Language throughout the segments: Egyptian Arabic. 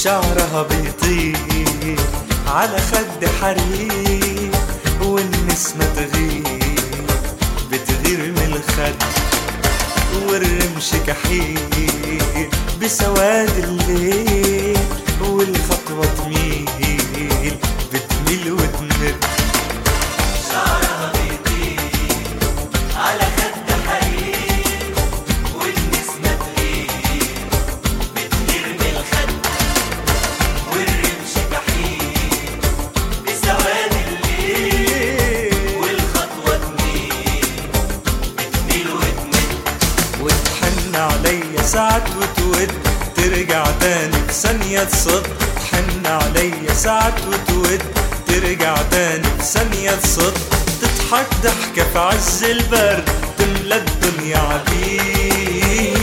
شعرها بيطير على خد حرير والنسمة تغير بتغير من الخد والرمش كحيل بسواد الليل والخطوة تميل بتميل وتمد شعرها بيطير على خد حرير والنسمة تغير بتطير من الخد والرمش جحيم بسواد الليل والخطوة تميل بتميل وتمد وتحن عليا ساعات وتود ترجع تاني في ثانية تصد تحن عليا ساعات وتود ترجع تاني في ثانية تصد تضحك ضحكة في عز البرد تملى الدنيا عبير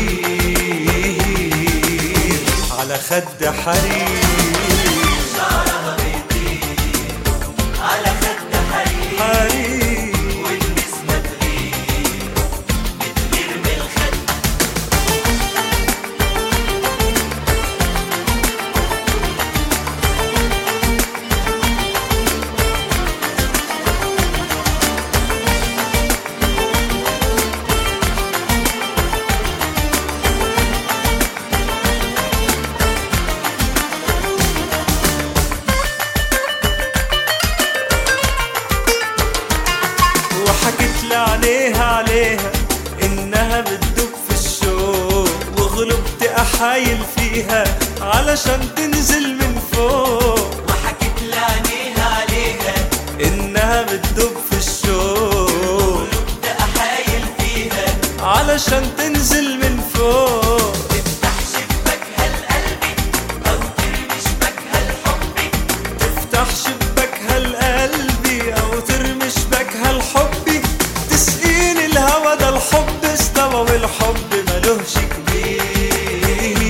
على خد حرير شعرها بيطير على خد حرير حرير والنسمة تغير بتغير من الخد وحكت لي عليها عليها انها بتدوب في الشوق وغلبت احايل فيها علشان تنزل من فوق وحكت لعنيها عليها انها بتدوب في الشوق قلوب احايل فيها علشان تنزل من فوق تفتح شباكها لقلبي او ترمي شباكها لحبي تفتح شباكها لقلبي او ترمي شباكها لحبي تسقيني الهوى ده الحب استوى والحب ملوش كبير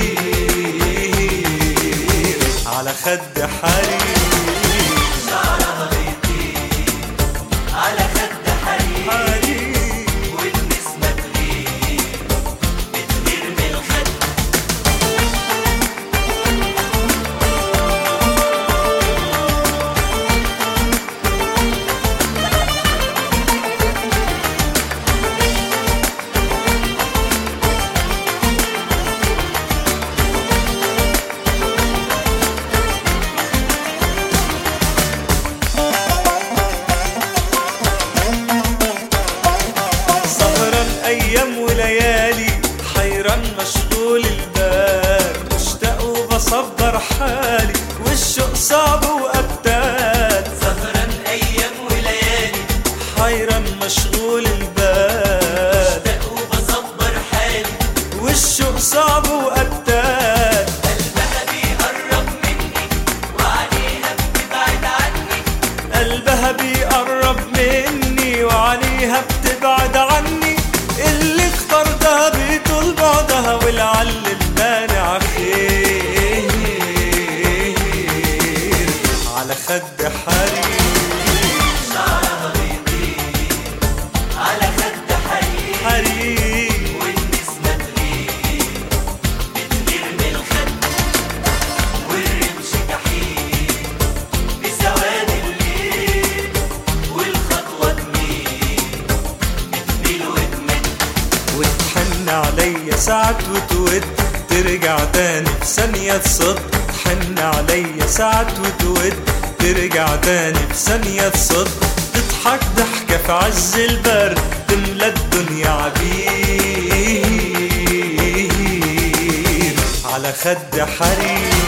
على خد حرير شعرها بيطير على خد حرير حرير والنسمة تغير بتغير من الخد سهران ايام وليالي حيران مشغول البال مشتاق وبصبر حالي والشوق صعب وقتال سهران ايام وليالي حيران مشغول البال بشتاق وبصبر حالي والشوق صعب وقتال قلبها بيقرب مني وعليها بتبعد عني قلبها بيقرب مني وعليها بتبعد عني اللي اخترتها بيطول بعدها ولعل المانع خير على خد حرير شعرها بيطير على خد حرير حرير والنسمة تغير بتغير من الخد والرمش جحيم بسواد الليل والخطوة تميل بتميل وتمد وتحن عليا ساعات وتود ترجع تاني في ثانية تصد تحن عليا ساعات وتود ترجع تاني في ثانية تصد تضحك ضحكة في عز البرد تملى الدنيا عبير على خد حرير